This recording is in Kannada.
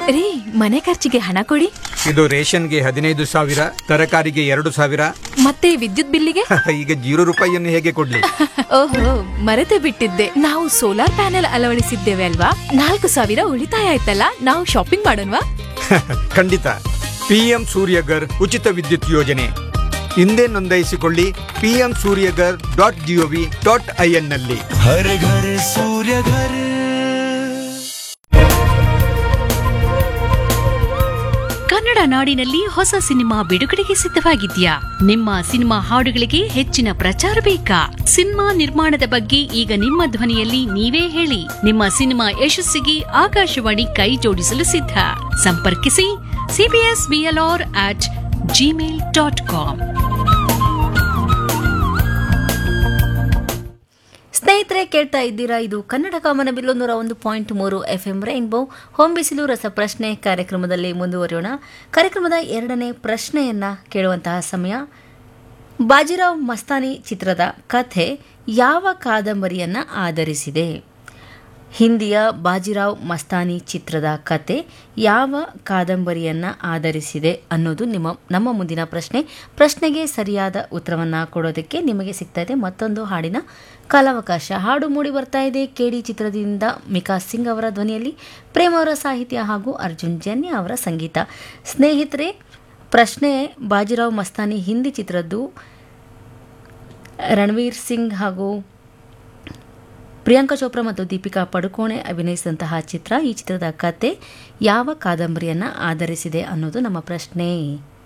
ರೀ ಮನೆ ಖರ್ಚಿಗೆ ಹಣ ಕೊಡಿ ಇದು ರೇಷನ್ಗೆ ಹದಿನೈದು ಸಾವಿರ ತರಕಾರಿಗೆ ಎರಡು ಸಾವಿರ ಮತ್ತೆ ವಿದ್ಯುತ್ ಬಿಲ್ಲಿಗೆ ಈಗ ಜೀರೋ ರೂಪಾಯಿಯನ್ನು ಹೇಗೆ ಕೊಡ್ಲಿ ಓಹೋ ಮರೆತೇ ಬಿಟ್ಟಿದ್ದೆ ನಾವು ಸೋಲಾರ್ ಪ್ಯಾನೆಲ್ ಅಳವಡಿಸಿದ್ದೇವೆ ಅಲ್ವಾ ನಾಲ್ಕು ಸಾವಿರ ಉಳಿತಾಯ ಆಯ್ತಲ್ಲ ನಾವು ಶಾಪಿಂಗ್ ಮಾಡೋಣವಾ ಖಂಡಿತ ಪಿಎಂ ಸೂರ್ಯಗರ್ ಉಚಿತ ವಿದ್ಯುತ್ ಯೋಜನೆ ಹಿಂದೆ ನೋಂದಾಯಿಸಿಕೊಳ್ಳಿ PM Suryaghar dot GOV dot IN ನಲ್ಲಿ हर घर सूर्य घर ಕನ್ನಡ ನಾಡಿನಲ್ಲಿ ಹೊಸ ಸಿನಿಮಾ ಬಿಡುಗಡೆಗೆ ಸಿದ್ಧವಾಗಿದ್ಯಾ ನಿಮ್ಮ ಸಿನಿಮಾ ಹಾಡುಗಳಿಗೆ ಹೆಚ್ಚಿನ ಪ್ರಚಾರ ಬೇಕಾ ಸಿನಿಮಾ ನಿರ್ಮಾಣದ ಬಗ್ಗೆ ಈಗ ನಿಮ್ಮ ಧ್ವನಿಯಲ್ಲಿ ನೀವೇ ಹೇಳಿ ನಿಮ್ಮ ಸಿನಿಮಾ ಯಶಸ್ಸಿಗೆ ಆಕಾಶವಾಣಿ ಕೈ ಜೋಡಿಸಲು ಸಿದ್ಧ ಸಂಪರ್ಕಿಸಿ CBS BLR at Gmail dot com ಸ್ನೇಹಿತರೆ ಕೇಳ್ತಾ ಇದ್ದೀರಾ ಇದು ಕನ್ನಡ ಕಾಮನ ಬಿಲ್ಲು ನೂರ ಒಂದು ಪಾಯಿಂಟ್ ಮೂರು ಎಫ್ ಎಂ ರೈನ್ಬೋ ಹೋಮ್ ಬಿಸಿಲು ರಸಪ್ರಶ್ನೆ ಕಾರ್ಯಕ್ರಮದಲ್ಲಿ ಮುಂದುವರಿಯೋಣ ಕಾರ್ಯಕ್ರಮದ ಎರಡನೇ ಪ್ರಶ್ನೆಯನ್ನ ಕೇಳುವಂತಹ ಸಮಯ ಬಾಜಿರಾವ್ ಮಸ್ತಾನಿ ಚಿತ್ರದ ಕಥೆ ಯಾವ ಕಾದಂಬರಿಯನ್ನ ಆಧರಿಸಿದೆ ಹಿಂದಿಯ ಬಾಜಿರಾವ್ ಮಸ್ತಾನಿ ಚಿತ್ರದ ಕತೆ ಯಾವ ಕಾದಂಬರಿಯನ್ನ ಆಧರಿಸಿದೆ ಅನ್ನೋದು ನಿಮ್ಮ ನಮ್ಮ ಮುಂದಿನ ಪ್ರಶ್ನೆ ಪ್ರಶ್ನೆಗೆ ಸರಿಯಾದ ಉತ್ತರವನ್ನ ಕೊಡೋದಕ್ಕೆ ನಿಮಗೆ ಸಿಗ್ತಾ ಇದೆ ಮತ್ತೊಂದು ಹಾಡಿನ ಕಾಲಾವಕಾಶ ಹಾಡು ಮೂಡಿ ಬರ್ತಾ ಇದೆ ಕೆಡಿ ಚಿತ್ರದಿಂದ ಮಿಕಾ ಸಿಂಗ್ ಅವರ ಧ್ವನಿಯಲ್ಲಿ ಪ್ರೇಮ್ ಅವರ ಸಾಹಿತ್ಯ ಹಾಗೂ ಅರ್ಜುನ್ ಜನ್ಯ ಅವರ ಸಂಗೀತ ಸ್ನೇಹಿತರೆ ಪ್ರಶ್ನೆ ಬಾಜಿರಾವ್ ಮಸ್ತಾನಿ ಹಿಂದಿ ಚಿತ್ರದ್ದು ರಣವೀರ್ ಸಿಂಗ್ ಹಾಗೂ ಪ್ರಿಯಾಂಕಾ ಚೋಪ್ರಾ ಮತ್ತು ದೀಪಿಕಾ ಪಡುಕೋಣೆ ಅಭಿನಯಿಸಿದಂತಹ ಚಿತ್ರ ಈ ಚಿತ್ರದ ಕತೆ ಯಾವ ಕಾದಂಬರಿಯನ್ನ ಆಧರಿಸಿದೆ ಅನ್ನೋದು ನಮ್ಮ ಪ್ರಶ್ನೆ